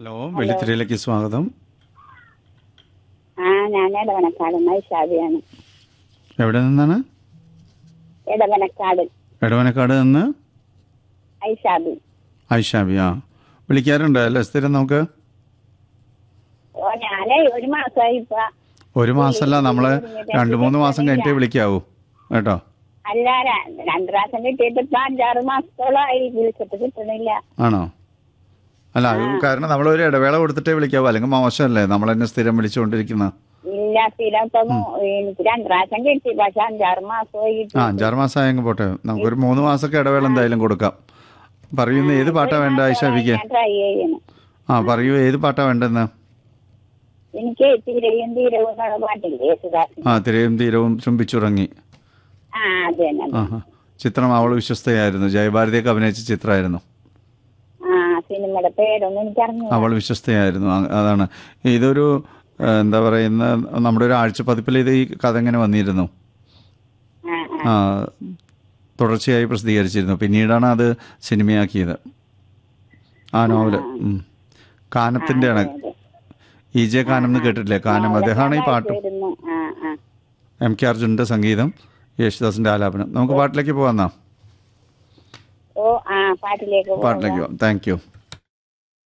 Hello വെള്ളിത്തിരയിലേക്ക് സ്വാഗതം ആ ഞാൻ ഇടവനക്കാട് മൈഷാബിയാണ് എവിടെ നിന്നാണ് ഇടവനക്കാട് എടവനക്കാട് നിന്ന് ഐഷാബി ഐഷാബി ആ വിളിക്കാറുണ്ട് അല്ലേ സ്ഥിരം നമുക്ക് ഓ ഞാനേ ഒരു മാസമായി ഇപ്പൊ ഒരു മാസമല്ല നമ്മൾ രണ്ട് മൂന്ന് മാസം കഴിഞ്ഞിട്ടേ വിളിക്കാവൂ കേട്ടോ അല്ല ര- രണ്ട് പ്രാവശ്യം കിട്ടിയിട്ട് ഇപ്പൊ അഞ്ചാറ് മാസത്തോളമായി വിളിച്ചിട്ട് കിട്ടണില്ല ആണോ അല്ല അത് കാരണം നമ്മൾ ഒരു ഇടവേള കൊടുത്തിട്ടേ വിളിക്കാവൂ അല്ലെങ്കിൽ മോശമല്ലേ നമ്മൾ തന്നെ സ്ഥിരം വിളിച്ചുകൊണ്ടിരിക്കുന്ന ഇല്ല സ്ഥിരം ഇപ്പൊ മൂ- എനിക്ക് രണ്ട് പ്രാവശ്യം കിട്ടി പക്ഷെ അഞ്ചാറ് മാസമായി ആ കിട്ടി അഞ്ചാറ് മാസം ആയെങ്കിൽ പോട്ടെ നമുക്കൊരു മൂന്ന് മാസമൊക്കെ ഇടവേള എന്തായാലും കൊടുക്കാം പറയുന്ന ഏത് പാട്ടാ വേണ്ട ഐഷാബിക്ക് ഞാൻ ട്രൈ ചെയ്യണം ആ പറയൂ ഏത് പാട്ടാ വേണ്ടെന്ന് എനിക്ക് തീരെയും തീരവും എന്നുള്ള പാട്ടില്ലേ യേശുദാസ് ആ തിരയും തീരവും ചുംബിച്ചുറങ്ങി ആ അത് തന്നെ അത്. ആഹാ ചിത്രം അവൾ വിശ്വസ്തയായിരുന്നു ജയഭാരതിയൊക്കെ അഭിനയിച്ച ചിത്രമായിരുന്നു ആ സിനിമയുടെ പേരൊന്നും എനിക്കറിഞ്ഞു അവൾ വിശ്വസ്തയായിരുന്നു ആ, അതാണ് ഇതൊരു ആ, എന്താ പറയുന്ന നമ്മുടെ ഒരു ആഴ്ചപ്പതിപ്പിൽ ഇത് ഈ കഥ ഇങ്ങനെ വന്നിരുന്നു ആ ആ ആ, തുടർച്ചയായി പ്രസിദ്ധീകരിച്ചിരുന്നു പിന്നീടാണ് അത് സിനിമയാക്കിയത് ആ നോവല് ഉം. കാനത്തിൻ്റെയാണ് ഇ ജെ കാനം എന്ന് കേട്ടിട്ടില്ലേ കാനം അദ്ദേഹമാണ് ഈ പാട്ടും വരുന്നു ആ ആ എം കെ അർജുനന്റെ സംഗീതം യേശുദാസിന്റെ ആലാപനം നമുക്ക് പാട്ടിലേക്ക് പോകാം ഓ ആ പാട്ടിലേക്ക് പോകാം. പാട്ടിലേക്ക് പോകാം താങ്ക് യു